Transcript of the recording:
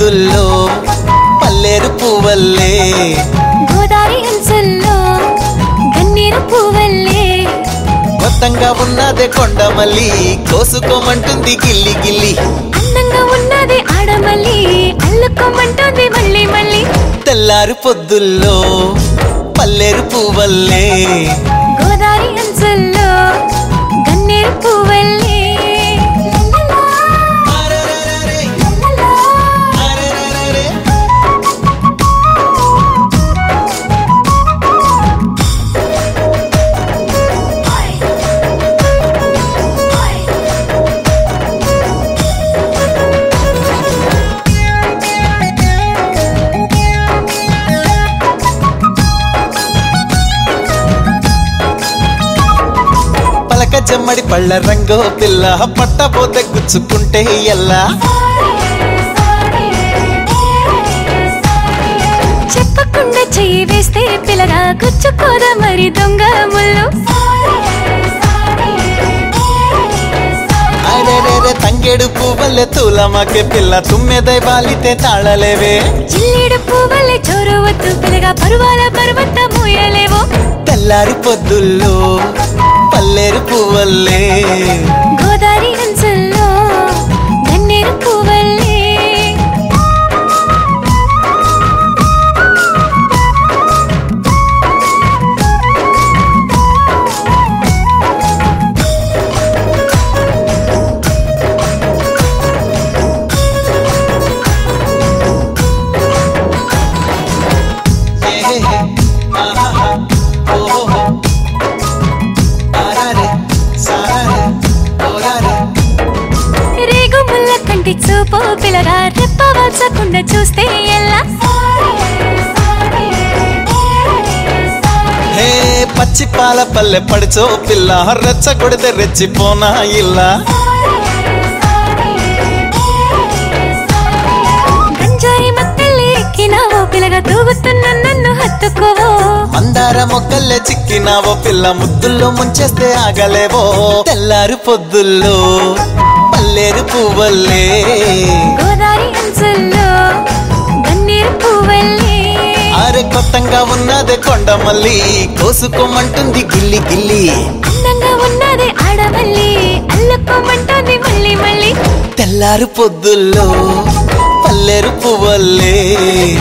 పొద్దుల్లో పల్లేరు పువ్వల్లే గోదావరి అంచుల్లో గన్నీరు పువ్వల్లే మొత్తంగా ఉన్నదే కొండమల్లి కోసుకోమంటుంది గిల్లి గిల్లి అందంగా ఉన్నది ఆడమల్లి అల్లుకోమంటుంది మళ్ళీ మళ్ళీ తెల్లారు పొద్దుల్లో పల్లేరు పువ్వల్లే గోదావరి అంచుల్లో గన్నీరు పువ్వల్లే అరెరెరెరె, అరెరెరెరె. పలక జమ్మడి పళ్ళ రంగో పిల్ల పట్టబోతే గుచ్చుకుంటే ఎల్లా చెప్పకుండా చెయ్యి వేస్తే పిల్లగా గుచ్చుకోదా మరి దొంగ ముళ్ళు అరెరెరె తంగేడు పువ్వల్లే తూలమాకే పిల్ల తుమ్మెదై బాలితే తాళలేవే జిల్లేడు పువ్వులే చోరవద్దు పిల్లగా పరువాల పర్వత మూయలేవో తెల్లారి పొద్దుల్లో పల్లేరు పువ్వల్లే గోదావరి అంచుల్లో గన్నేరు పువ్వల్లే ఏహే, ఆహాహా, ఓహోహో. ఆరారే, సారారే, ఓరారే. రేగు ముల్ల కంటి చూపు పిల్లగా రెప్ప వాల్చకుండా చూస్తే ఎలా హే పచ్చి పాల పల్లె పడిచో పిల్ల రెచ్చ కొడితే రెచ్చిపోనా ఇల్లా గంజాయి మత్తెల్లి ఎక్కినావో పిల్లగా తూగుతున్న నన్ను హత్తుకోవో మందార మొక్కల్లే చిక్కినావో పిల్ల ముద్దుల్లో ముంచేస్తే ఆగలేవో తెల్లారు పొద్దుల్లో పల్లేరు పువ్వల్లే గోదావరి అంచుల్లో గన్నీరు పువ్వల్లే ఆరే కొత్తంగా ఉన్నదే కొండమల్లి కోసుకోమంటుంది గిల్లి గిల్లి అందంగా ఉన్నది ఆడమల్లి అల్లుకోమంటుంది మళ్ళీ మళ్ళీ తెల్లారు పొద్దుల్లో పల్లేరు పువ్వల్లే